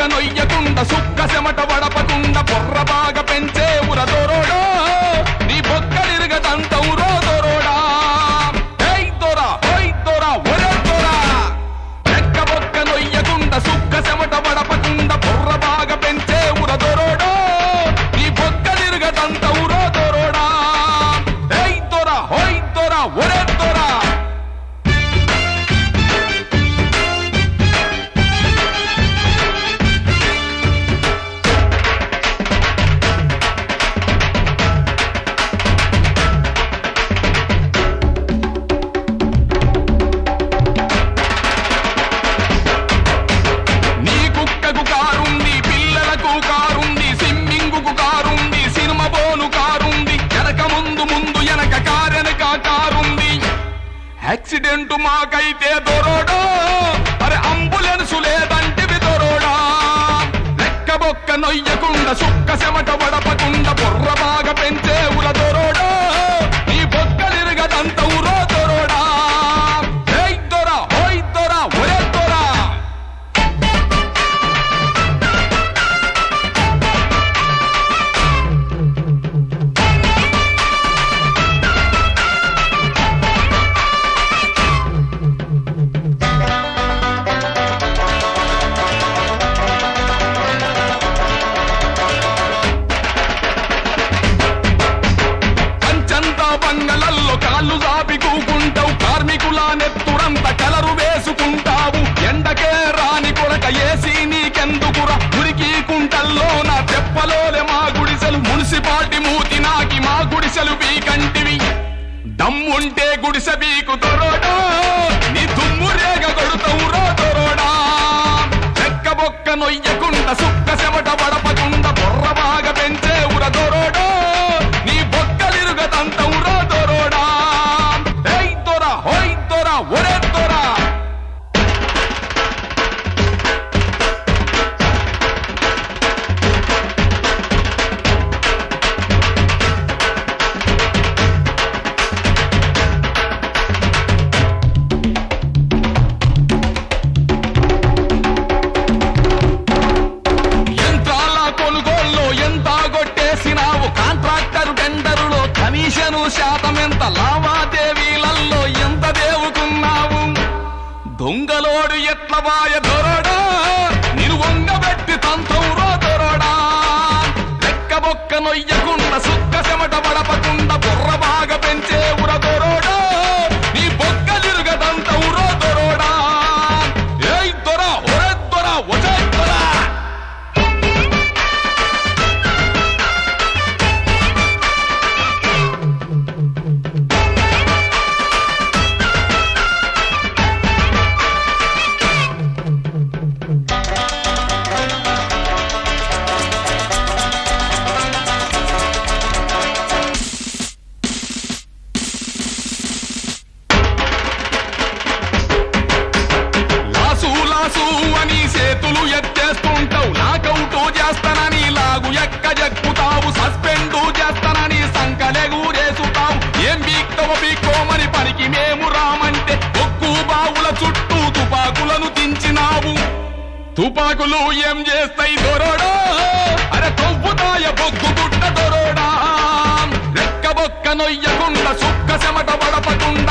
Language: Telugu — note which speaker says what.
Speaker 1: నొయ్యకుండా సుక్క చెమట వడపకుండా బొర్ర బాగా పెంచే ఉర దొరోడా నీ బొక్కలిరగదంత ఉరో దొరోడా ఏయ్ దొరా ఓయ్ దొరా ఒరే దొరా ఎక్క బొక్క నొయ్యకుండా సుక్క చెమట వడపకుండా బొర్ర బాగా పెంచే ఉర దొరోడా నీ బొక్కలిరగదంత ఉరో దొరోడా ఏయ్ దొరా ఓయ్ దొరా ఒరే దొరా నీ కుక్కకు కారుంది పిల్లలకు కారుంది స్విమ్మింగుకు కారుంది సినిమా బోను కారుంది వెనక ముందు ముందు వెనక కారెనక కారుంది యాక్సిడెంట్ మాకైతే దొరోడా అరే అంబులెన్స్ లేదంటివి దొరోడా లెక్క బొక్క నొయ్యకుండా సుక్క చెమట వడపకుండా బొర్ర బాగా పెంచే ఉల దొరోడా నీ బొక్కలిరగదంత ఉరో దొరోడా ఏయ్ దొరా ఓయ్ దొరా ఒరే దొరా పంచంతా బంగళల్లో కాళ్ళు జాపి కూకుంటావు కార్మికుల నెత్తురంత కలరు వేసుకుంటావు ఎండకే రాని కొరక ఏసీ నీకెందుకురా ఉరికి కుంటల్లో నా తెప్పలోలే మా గుడిసెలు మున్సిపాలిటీ మూతి నాకి మా గుడిసెలు బీకంటివి దమ్ముంటే గుడిసె బీకు దొరోడా నీ దుమ్ము రేగ కొడుతావు రో దొరోడా చెక్క బొక్క నొయ్యకుండా సుక్క చెమట పడపకుండా బొర్ర బాగా పెంచే ఉర దొరోడా నీ బొక్కలిరుగతంత ఉర దొరోడా ఏయ్ దొర హోయ్ దొర ఒరే దొరా యంత్రాల కొనుగోల్లో ఎంత కొట్టేసినావు కాంట్రాక్టర్ టెండరులో కమిషను శాతం ఎంత లావాదేవీలల్లో ఎంత దేవుకున్నావు దొంగలోడు ఎట్ల బాయ దొరడా నిన్ను వంగబెట్టి తంతవురో దొరడా లెక్క బొక్క నొయ్యకుండా సుక్క చెమట పడపకుండా బుర్ర బాగా పెంచే ఉర దొరోడా నీ బొక్కలిరుగదంత ఉరో దొరోడా ఏయ్ దొర ఒరే దొర ఒరే దొరా లాసు లాసు అని చేతులు ఎత్తేస్తుంటావు లాకౌట్ చేస్తానని లాగు ఎక్క జక్కుతావు సస్పెండ్ చేస్తానని సంకలెగూరేసుతావు ఏం బీక్తవ బీక్కోమని పనికి మేము రామంటే ఒక్కు బావుల చుట్టూ తుపాకులను దించినావు తుపాకులు ఏం చేస్తాయి దొరోడా అరే తొవ్వుతాయ బొగ్గు గుట్ట దొరోడా రెక్క బొక్క నొయ్యకుండా సుక్క చెమట పడపకుండా